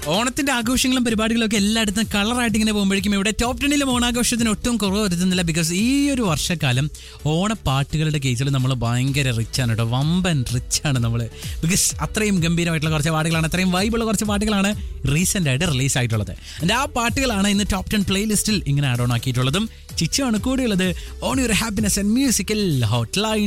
ഓണത്തിന്റെ ആഘോഷങ്ങളും പരിപാടികളും ഒക്കെ എല്ലായിടത്തും കളറായിട്ട് ഇങ്ങനെ പോകുമ്പോഴേക്കും ഇവിടെ ടോപ്പ് ടെന്നിലും ഓണാഘോഷത്തിന് ഒട്ടും കുറവ് വരുത്തുന്നില്ല ബിക്കോസ് ഈ ഒരു വർഷക്കാലം ഓണപ്പാട്ടുകളുടെ കേസിൽ നമ്മൾ ഭയങ്കര റിച്ച് ആണ് കേട്ടോ വമ്പൻ റിച്ച് ആണ് നമ്മൾ ബിക്കോസ് അത്രയും ഗംഭീരമായിട്ടുള്ള കുറച്ച് പാട്ടുകളാണ് അത്രയും വൈബുള്ള കുറച്ച് പാട്ടുകളാണ് റീസെന്റ് ആയിട്ട് റിലീസ് ആയിട്ടുള്ളത് എൻ്റെ ആ പാട്ടുകളാണ് ഇന്ന് ടോപ്പ് ടെൻ പ്ലേലിസ്റ്റിൽ ഇങ്ങനെ ആഡ് ഓൺ ആക്കിയിട്ടുള്ളതും ചിച്ചയാണ് കൂടെയുള്ളത് on your happiness and musical hot line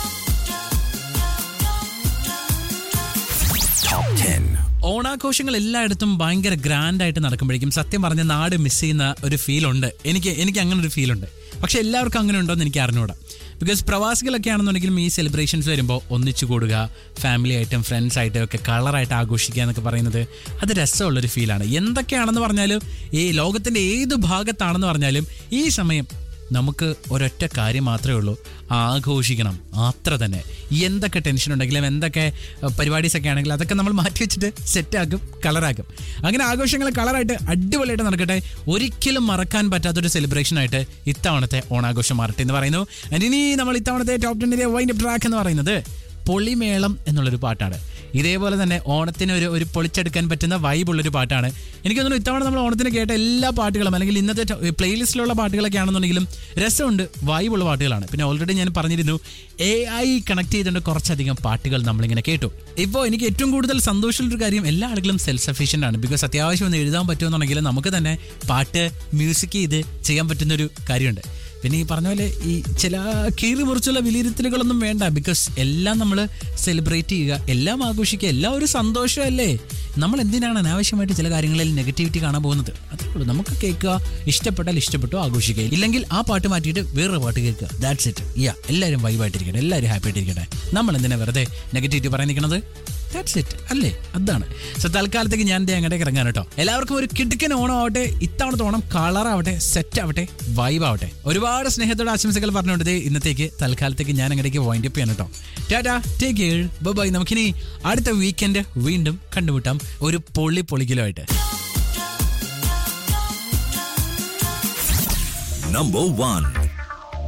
ഓണാഘോഷങ്ങൾ എല്ലായിടത്തും ഭയങ്കര ഗ്രാൻഡ് ആയിട്ട് നടക്കുമ്പോഴേക്കും സത്യം പറഞ്ഞ നാട് മിസ് ചെയ്യുന്ന ഒരു ഫീൽ ഉണ്ട് എനിക്ക് എനിക്ക് അങ്ങനെ ഒരു ഫീൽ ഉണ്ട് പക്ഷെ എല്ലാവർക്കും അങ്ങനെ ഉണ്ടോ എന്ന് എനിക്ക് അറിഞ്ഞൂടാ ബിക്കോസ് പ്രവാസികളൊക്കെ ആണെന്നുണ്ടെങ്കിലും ഈ സെലിബ്രേഷൻസ് വരുമ്പോൾ ഒന്നിച്ചു കൂടുക ഫാമിലി ആയിട്ടും ഫ്രണ്ട്സ് ആയിട്ടും ഒക്കെ കളറായിട്ട് ആഘോഷിക്കുക എന്നൊക്കെ പറയുന്നത് അത് രസമുള്ളൊരു ഫീലാണ് എന്തൊക്കെയാണെന്ന് പറഞ്ഞാലും ഈ ലോകത്തിന്റെ ഏത് ഭാഗത്താണെന്ന് പറഞ്ഞാലും ഈ സമയം നമുക്ക് ഒരൊറ്റ കാര്യം മാത്രമേ ഉള്ളൂ ആഘോഷിക്കണം അത്ര തന്നെ എന്തൊക്കെ ടെൻഷൻ ഉണ്ടെങ്കിലും എന്തൊക്കെ പരിപാടീസ് ഒക്കെ ആണെങ്കിലും അതൊക്കെ നമ്മൾ മാറ്റി വെച്ചിട്ട് സെറ്റാക്കും കളറാക്കും അങ്ങനെ ആഘോഷങ്ങൾ കളറായിട്ട് അടിപൊളിയായിട്ട് നടക്കട്ടെ ഒരിക്കലും മറക്കാൻ പറ്റാത്തൊരു സെലിബ്രേഷൻ ആയിട്ട് ഇത്തവണത്തെ ഓണാഘോഷം മാറട്ടെ എന്ന് പറയുന്നു And ഇനി നമ്മൾ ഇത്തവണത്തെ ടോപ്പ് ടെന്നിലെ വൈൻഡ് ട്രാക്ക് എന്ന് പറയുന്നത് പൊളിമേളം എന്നുള്ളൊരു പാട്ടാണ് ഇതേപോലെ തന്നെ ഓണത്തിന് ഒരു ഒരു പൊളിച്ചെടുക്കാൻ പറ്റുന്ന വൈബുള്ളൊരു പാട്ടാണ് എനിക്ക് തോന്നുന്നു ഇത്തവണ നമ്മൾ ഓണത്തിന് കേട്ട എല്ലാ പാട്ടുകളും അല്ലെങ്കിൽ ഇന്നത്തെ പ്ലേലിസ്റ്റിലുള്ള പാട്ടുകളൊക്കെ ആണെന്നുണ്ടെങ്കിലും രസമുണ്ട് വൈബുള്ള പാട്ടുകളാണ് പിന്നെ ഓൾറെഡി ഞാൻ പറഞ്ഞിരുന്നു എ ഐ കണക്ട് ചെയ്തുകൊണ്ട് കുറച്ചധികം പാട്ടുകൾ നമ്മളിങ്ങനെ കേട്ടു ഇപ്പോൾ എനിക്ക് ഏറ്റവും കൂടുതൽ സന്തോഷമുള്ളൊരു കാര്യം എല്ലാ ആളുകളും സെൽഫ് സഫീഷ്യൻ്റ് ആണ് ബിക്കോസ് അത്യാവശ്യം ഒന്ന് എഴുതാൻ പറ്റുമെന്നുണ്ടെങ്കിൽ നമുക്ക് തന്നെ പാട്ട് മ്യൂസിക് ചെയ്ത് ചെയ്യാൻ പറ്റുന്നൊരു കാര്യമുണ്ട് പിന്നെ ഈ പറഞ്ഞ പോലെ ഈ ചില കീറി മുറിച്ചുള്ള വിലയിരുത്തലുകളൊന്നും വേണ്ട ബിക്കോസ് എല്ലാം നമ്മൾ സെലിബ്രേറ്റ് ചെയ്യുക എല്ലാം ആഘോഷിക്കുക എല്ലാം ഒരു സന്തോഷമല്ലേ നമ്മൾ എന്തിനാണ് അനാവശ്യമായിട്ട് ചില കാര്യങ്ങളിൽ നെഗറ്റിവിറ്റി കാണാൻ പോകുന്നത് അതേ ഉള്ളൂ നമുക്ക് കേൾക്കുക ഇഷ്ടപ്പെട്ടാൽ ഇഷ്ടപ്പെട്ടു ആഘോഷിക്കുക ഇല്ലെങ്കിൽ ആ പാട്ട് മാറ്റിയിട്ട് വേറൊരു പാട്ട് കേൾക്കുക ദാറ്റ്സ് ഇറ്റ് യാ എല്ലാവരും വൈബായിട്ടിരിക്കട്ടെ എല്ലാവരും ഹാപ്പി ആയിട്ടിരിക്കട്ടെ നമ്മൾ എന്തിനാ വെറുതെ നെഗറ്റിവിറ്റി പറയാൻ നിൽക്കണത് ദാറ്റ്സ് ഇറ്റ് അല്ലേ അതാണ് സോ തൽക്കാലത്തേക്ക് ഞാൻ ദേ അങ്ങോട്ടേക്ക് ഇറങ്ങാൻ കേട്ടോ എല്ലാവർക്കും ഒരു കിടുക്കൻ ഓണം ആവട്ടെ ഇത്തവണത്തെ ഓണം കളർ ആവട്ടെ സെറ്റ് ആവട്ടെ വൈബ് ആവട്ടെ ഒരുപാട് സ്നേഹത്തോടെ ആശംസകൾ പറഞ്ഞുകൊണ്ട് ദേ ഇന്നത്തേക്ക് തൽക്കാലത്തേക്ക് ഞാൻ അങ്ങോട്ടേക്ക് വൈൻഡ് അപ്പ് ചെയ്യാൻ കേട്ടോ ടാറ്റാ ടേക്ക് കെയർ ബൈ നമുക്കിനി അടുത്ത വീക്കെൻഡ് വീണ്ടും കണ്ടുമുട്ടാം ഒരു പൊള്ളി പൊളിക്കലുമായിട്ട് Number one.